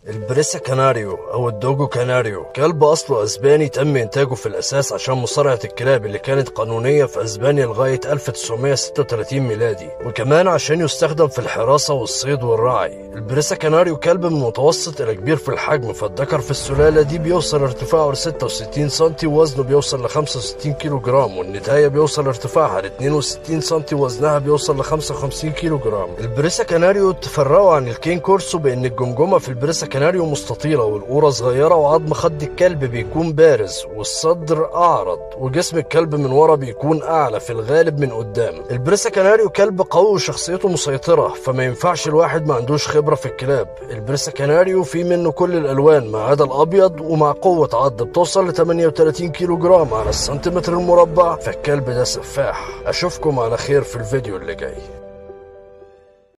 البريسا كاناريو او الدوجو كاناريو كلب اصله اسباني تم انتاجه في الاساس عشان مصارعة الكلاب اللي كانت قانونية في اسبانيا لغاية 1936 ميلادي وكمان عشان يستخدم في الحراسة والصيد والرعي البريسا كاناريو كلب من متوسط الى كبير في الحجم فالذكر في السلالة دي بيوصل ارتفاعه ل 66 سم ووزنه بيوصل ل 65 كيلو جرام والنتاية بيوصل ارتفاعها ل 62 سم ووزنها بيوصل ل 55 كيلو جرام البريسا كاناريو تفرقوا عن الكين كورسو بان الجمجمة في البريسا كاناريو مستطيلة والقورة صغيرة وعظم خد الكلب بيكون بارز والصدر اعرض وجسم الكلب من ورا بيكون اعلى في الغالب من قدام البريسا كاناريو كلب قوي وشخصيته مسيطرة فما ينفعش الواحد ما عندوش خبرة في الكلاب البريسا كاناريو في منه كل الالوان ما عدا الابيض ومع قوة عض بتوصل ل 38 كيلو جرام على السنتيمتر المربع فالكلب ده سفاح اشوفكم على خير في الفيديو اللي جاي